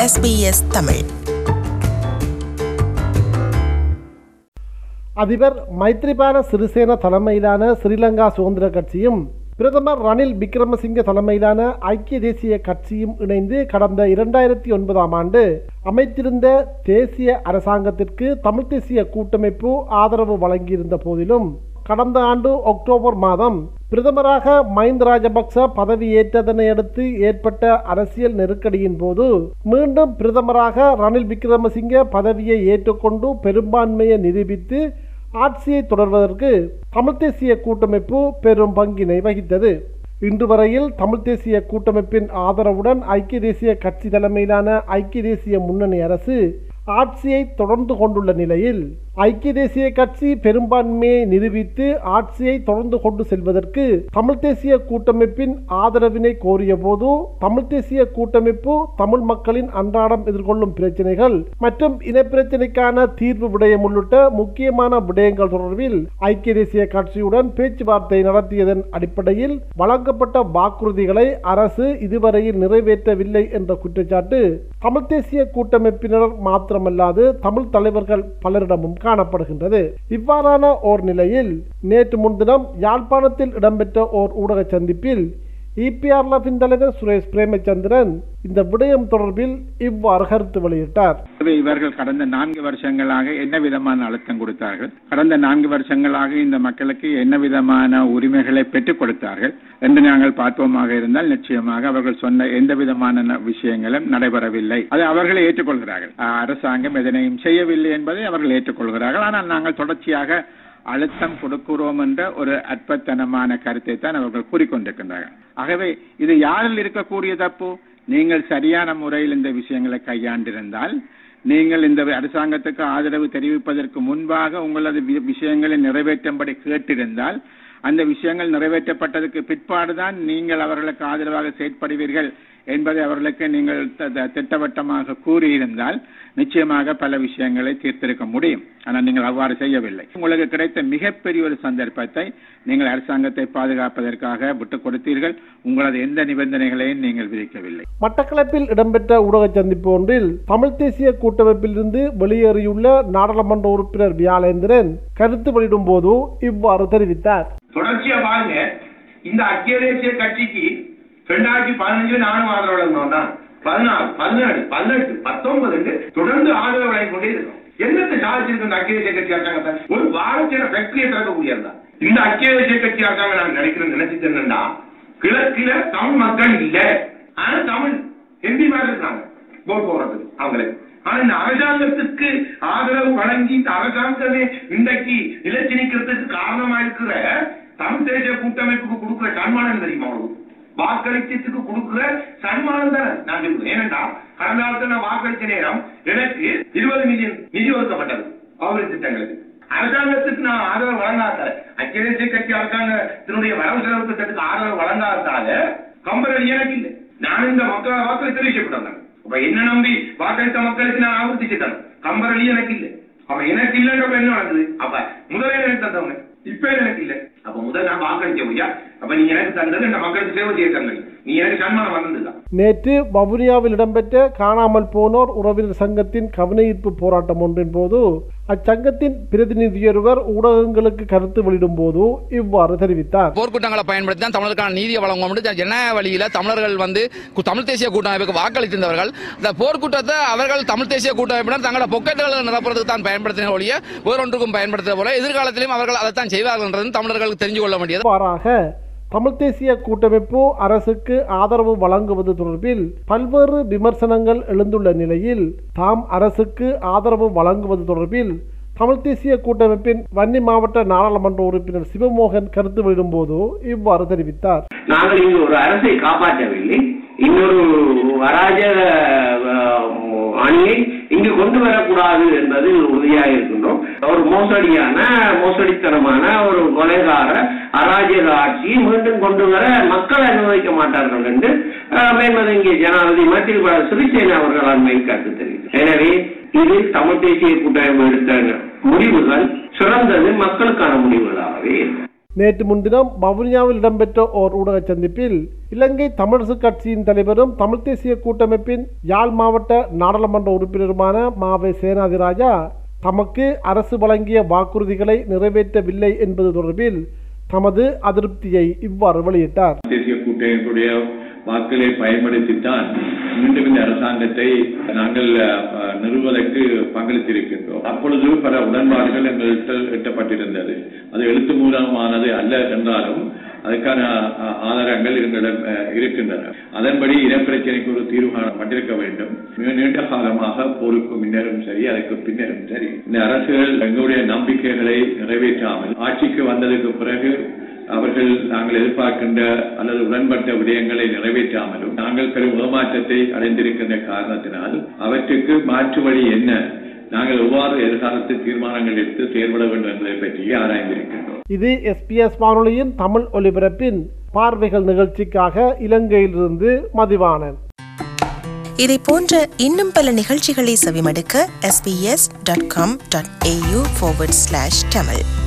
SBS Tamil அதிபர் மைத்ரிபால சிறிசேன தலைமையிலான ஸ்ரீலங்கா சுதந்திர கட்சியும் பிரதமர் ரணில் விக்ரமசிங்க தலைமையிலான ஐக்கிய தேசிய கட்சியும் இணைந்து கடந்த இரண்டாயிரத்தி ஒன்பதாம் ஆண்டு அமைத்திருந்த தேசிய அரசாங்கத்திற்கு தமிழ் தேசிய கூட்டமைப்பு ஆதரவு வழங்கியிருந்த போதிலும் கடந்த ஆண்டு அக்டோபர் மாதம் பிரதமராக மஹிந்த ராஜபக்ச பதவியேற்றதனை அடுத்து ஏற்பட்ட அரசியல் நெருக்கடியின் போது மீண்டும் பிரதமராக ரணில் விக்ரமசிங்க பதவியை ஏற்றுக்கொண்டு பெரும்பான்மையை நிரூபித்து ஆட்சியை தொடர்வதற்கு தமிழ் தேசிய கூட்டமைப்பு பெரும் பங்கினை வகித்தது இன்று வரையில் தமிழ் தேசிய கூட்டமைப்பின் ஆதரவுடன் ஐக்கிய தேசிய கட்சி தலைமையிலான ஐக்கிய தேசிய முன்னணி அரசு ஆட்சியை தொடர்ந்து கொண்டுள்ள நிலையில் ஐக்கிய தேசிய கட்சி பெரும்பான்மையை நிரூபித்து ஆட்சியை தொடர்ந்து கொண்டு செல்வதற்கு தமிழ் தேசிய கூட்டமைப்பின் ஆதரவினை கோரிய போது தமிழ் தேசிய கூட்டமைப்பு தமிழ் மக்களின் அன்றாடம் எதிர்கொள்ளும் பிரச்சனைகள் மற்றும் இனப்பிரச்சனைக்கான தீர்வு விடயம் உள்ளிட்ட முக்கியமான விடயங்கள் தொடர்பில் ஐக்கிய தேசிய கட்சியுடன் பேச்சுவார்த்தை நடத்தியதன் அடிப்படையில் வழங்கப்பட்ட வாக்குறுதிகளை அரசு இதுவரையில் நிறைவேற்றவில்லை என்ற குற்றச்சாட்டு தமிழ் தேசிய கூட்டமைப்பினர் மாத்திரமல்லாது தமிழ் தலைவர்கள் பலரிடமும் காணப்படுகின்றது இவ்வாறான ஓர் நிலையில் நேற்று முன்தினம் யாழ்ப்பாணத்தில் இடம்பெற்ற ஓர் ஊடக சந்திப்பில் இபிஆர்லபின் தலைவர் சுரேஷ் பிரேமச்சந்திரன் இந்த விடயம் தொடர்பில் இவ்வாறு கருத்து வெளியிட்டார் ஆகவே இவர்கள் கடந்த நான்கு வருஷங்களாக என்ன விதமான அழுத்தம் கொடுத்தார்கள் கடந்த நான்கு வருஷங்களாக இந்த மக்களுக்கு என்ன விதமான உரிமைகளை பெற்றுக் கொடுத்தார்கள் என்று நாங்கள் பார்ப்போமாக இருந்தால் நிச்சயமாக அவர்கள் சொன்ன எந்த விதமான ந- விஷயங்களும் நடைபெறவில்லை அதை அவர்களை ஏற்றுக்கொள்கிறார்கள் அஹ், அரசாங்கம் எதனையும் செய்யவில்லை என்பதை அவர்கள் ஏற்றுக்கொள்கிறார்கள் ஆனால் நாங்கள் தொடர்ச்சியாக அழுத்தம் கொடுக்கிறோம் என்ற ஒரு அற்பத்தனமான கருத்தை தான் அவர்கள் கூறிக்கொண்டிருக்கின்றார்கள் ஆகவே இது யாரில் இருக்கக்கூடிய தப்பு நீங்கள் சரியான முறையில் இந்த விஷயங்களை கையாண்டிருந்தால் நீங்கள் இந்த அரசாங்கத்துக்கு ஆதரவு தெரிவிப்பதற்கு முன்பாக உங்களது வி- விஷயங்களை நிறைவேற்றும்படி கேட்டிருந்தால் அந்த விஷயங்கள் நிறைவேற்றப்பட்டதற்கு பிற்பாடுதான் நீங்கள் அவர்களுக்கு ஆதரவாக செயற்படுவீர்கள் என்பதை அவர்களுக்கு நீங்கள் த- த- திட்டவட்டமாக கூறியிருந்தால் நிச்சயமாக பல விஷயங்களை தீர்த்திருக்க முடியும் ஆனால் நீங்கள் அவ்வாறு செய்யவில்லை உங்களுக்கு கிடைத்த மிகப்பெரிய ஒரு சந்தர்ப்பத்தை நீங்கள் அரசாங்கத்தை பாதுகாப்பதற்காக விட்டுக் கொடுத்தீர்கள் உங்களது எந்த நிபந்தனைகளையும் நீங்கள் விதிக்கவில்லை மட்டக்களப்பில் இடம்பெற்ற ஊடக சந்திப்பு ஒன்றில் தமிழ் தேசிய கூட்டமைப்பிலிருந்து வெளியேறியுள்ள நாடாளுமன்ற உறுப்பினர் வியாழேந்திரன் கருத்து வெளியிடும் போது இவ்வாறு தெரிவித்தார் தொடர்ச்சியா பாருங்க இந்த ஐக்கிய தேசிய கட்சிக்கு ரெண்டாயிரத்தி பதினஞ்சு நானும் ஆதரவு வழங்கினோம் தான் பதினாறு பதினேழு பதினெட்டு பத்தொன்பது தொடர்ந்து ஆதரவு வழங்கி கொண்டே இருக்கோம் என்னத்தை சாதிச்சிருக்கு இந்த ஐக்கிய தேசிய கட்சி அரசாங்கத்தை ஒரு வாரத்தின ஃபேக்டரியை திறக்க முடியாதா இந்த ஐக்கிய தேசிய கட்சி அரசாங்கம் நான் நினைக்கிறேன் நினைச்சிட்டு என்னன்னா கிழக்கில தமிழ் மக்கள் இல்ல ஆனா தமிழ் ஹிந்தி மாதிரி இருக்காங்க போட் போறதுக்கு அவங்களுக்கு ஆனா இந்த அரசாங்கத்துக்கு ஆதரவு வழங்கி இந்த அரசாங்கமே இன்றைக்கு நிலைச்சு நிக்கிறதுக்கு காரணமா இருக்கிற தமிழ் தேசிய கூட்டமைப்புக்கு கொடுக்கிற சன்மானம் தெரியுமா உங்களுக்கு வாக்களிச்சதுக்கு கொடுக்கிற சன்மானம் தானே நான் சொல்லுவேன் ஏனென்றா கடந்த காலத்துல நான் வாக்களிச்ச நேரம் எனக்கு இருபது மில்லியன் நிதி ஒதுக்கப்பட்டது அவரு திட்டங்களுக்கு அரசாங்கத்துக்கு நான் ஆதரவு வழங்காத ஐக்கிய தேசிய கட்சி அரசாங்கத்தினுடைய வரவு செலவு திட்டத்துக்கு ஆதரவு வழங்காததால கம்பெனி எனக்கு இல்லை நான் இந்த மக்களை வாக்களித்து தெரிவிக்கப்பட்டேன் அப்ப என்ன நம்பி வாக்களித்த மக்களுக்கு நான் ஆவர்த்திச்சிட்டேன் கம்பரளி எனக்கு இல்லை அப்ப எனக்கு இல்லைன்றப்ப என்ன நடக்குது அப்ப முதலே எனக்கு தந்தவங்க இப்ப எனக்கு இல்ல அப்ப முதல் நான் வாக்களிக்க முடியா அப்ப நீ எனக்கு தந்தது இந்த மக்களுக்கு சேவை செய்ய தந்தது நீ எனக்கு சன்மானம் வந்ததுதான் நேற்று வவுனியாவில் இடம்பெற்ற காணாமல் போனோர் உறவினர் சங்கத்தின் கவனஈர்ப்பு போராட்டம் ஒன்றின் போது அச்சங்கத்தின் பிரதிநிதியொருவர் ஊடகங்களுக்கு கருத்து வெளியிடும் போது இவ்வாறு தெரிவித்தார் போர்க்குற்றங்களை பயன்படுத்தி தான் தமிழருக்கான நீதியை வழங்குவோம் என்று ஜனநாயக வழியில தமிழர்கள் வந்து கு- தமிழ் தேசிய கூட்டமைப்புக்கு வாக்களித்திருந்தவர்கள் இந்த போர்க்குற்றத்தை அவர்கள் தமிழ் தேசிய கூட்டமைப்பினர் தங்களோட பொக்கெட்டுகளை நிரப்புறதுக்கு தான் பயன்படுத்தின ஒழிய வேறொன்றுக்கும் பயன்படுத்துகிற போல எதிர்காலத்திலும் அவர்கள் அதைத்தான் செய்வார்கள் என்றதும் தமிழர்களுக்கு தெரிஞ்சு கொள்ள வேண்டியது இவ்வாறாக தமிழ் தேசிய கூட்டமைப்பு அரசுக்கு ஆதரவு வழங்குவது தொடர்பில் பல்வேறு விமர்சனங்கள் எழுந்துள்ள நிலையில் தாம் அரசுக்கு ஆதரவு வழங்குவது தொடர்பில் தமிழ் தேசிய கூட்டமைப்பின் வன்னி மாவட்ட நாடாளுமன்ற உறுப்பினர் சிவமோகன் கருத்து வெளியிடும்போது இவ்வாறு தெரிவித்தார் நாங்கள் இங்கு ஒரு அரசை காப்பாற்றவில்லை இன்னொரு அராஜக அஹ், அணியை இங்கு கொண்டு வரக்கூடாது என்பதில் உறுதியாக இருக்கின்றோம் ஒரு மோசடியான மோசடித்தனமான ஒரு கொலைகார அராஜக ஆட்சியை மீண்டும் கொண்டு வர மக்கள் அனுமதிக்க மாட்டார்கள் என்று அஹ், மேன்மதங்கிய ஜனாதிபதி மைத்திரிபால சிறிசேனா அவர்கள் அண்மை கருத்து தெரிவித்தார் எனவே இது தமிழ் தேசிய கூட்டமைப்பு எடுத்த முடிவுகள் சிறந்தது மக்களுக்கான முடிவுகளாகவே இருக்கும் நேற்று முன்தினம் வவுனியாவில் இடம்பெற்ற ஓர் ஊடக சந்திப்பில் இலங்கை தமிழரசு கட்சியின் தலைவரும் தமிழ் தேசிய கூட்டமைப்பின் யாழ் மாவட்ட நாடாளுமன்ற உறுப்பினருமான மாவை சேனாதிராஜா தமக்கு அரசு வழங்கிய வாக்குறுதிகளை நிறைவேற்றவில்லை என்பது தொடர்பில் தமது அதிருப்தியை இவ்வாறு வெளியிட்டார் தேசிய கூட்டமைப்புடைய வாக்களை பயன்படுத்தித்தான் மீண்டும் இந்த அரசாங்கத்தை நாங்கள் அஹ், நிறுவுவதற்கு பங்களித்திருக்கின்றோம் அப்பொழுது பல உடன்பாடுகள் எங்கள்கிட்ட எட்டப்பட்டிருந்தது அது எழுத்து மூலமானது அல்ல என்றாலும் அதுக்கான அஹ், ஆதாரங்கள் எங்களிடம் அஹ், இருக்கின்றன அதன்படி இனப்பிரச்சனைக்கு ஒரு தீர்வு காணப்பட்டிருக்க வேண்டும் மிக நீண்ட காலமாக போருக்கு முன்னரும் சரி அதற்கு பின்னரும் சரி இந்த அரசுகள் எங்களுடைய நம்பிக்கைகளை நிறைவேற்றாமல் ஆட்சிக்கு வந்ததுக்கு பிறகு அவர்கள் நாங்கள் எதிர்பார்க்கின்ற அல்லது உடன்பட்ட விடயங்களை நிறைவேற்றாமலும் நாங்கள் பெரும் உருமாற்றத்தை அடைந்திருக்கின்ற காரணத்தினால் அவற்றுக்கு மாற்று வழி என்ன நாங்கள் எவ்வாறு எதிர்காலத்தில் தீர்மானங்கள் எடுத்து செயல்பட வேண்டும் என்பதை பற்றி ஆராய்ந்திருக்கின்றோம் இது எஸ்பிஎஸ் வானொலியின் தமிழ் ஒலிபரப்பின் பார்வைகள் நிகழ்ச்சிக்காக இலங்கையிலிருந்து மதிவானன் இதை போன்ற இன்னும் பல நிகழ்ச்சிகளை செவிமடுக்க sbs.com.au forward slash tamil